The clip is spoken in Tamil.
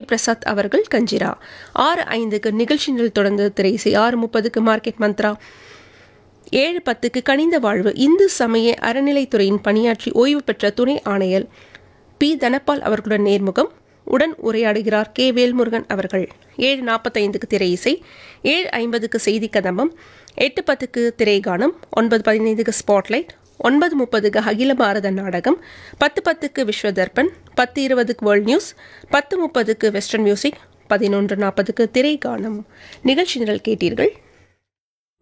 பிரசாத் அவர்கள் கஞ்சிரா ஆறு ஐந்துக்கு நிகழ்ச்சி நிரல் தொடர்ந்து திரை இசை ஆறு முப்பதுக்கு மார்க்கெட் மந்த்ரா ஏழு பத்துக்கு கனிந்த வாழ்வு இந்து சமய அறநிலைத்துறையின் பணியாற்றி ஓய்வு பெற்ற துணை ஆணையர் பி தனபால் அவர்களுடன் நேர்முகம் உடன் உரையாடுகிறார் கே வேல்முருகன் அவர்கள் ஏழு நாற்பத்தைந்துக்கு திரை இசை ஏழு ஐம்பதுக்கு செய்தி கதம்பம் எட்டு பத்துக்கு திரைகானம் ஒன்பது பதினைந்துக்கு ஸ்பாட்லைட் ஒன்பது முப்பதுக்கு அகில பாரத நாடகம் பத்து பத்துக்கு விஸ்வ தர்பன் பத்து இருபதுக்கு வேர்ல்ட் நியூஸ் பத்து முப்பதுக்கு வெஸ்டர்ன் மியூசிக் பதினொன்று நாற்பதுக்கு திரைகானம் நிகழ்ச்சி நிரல் கேட்டீர்கள்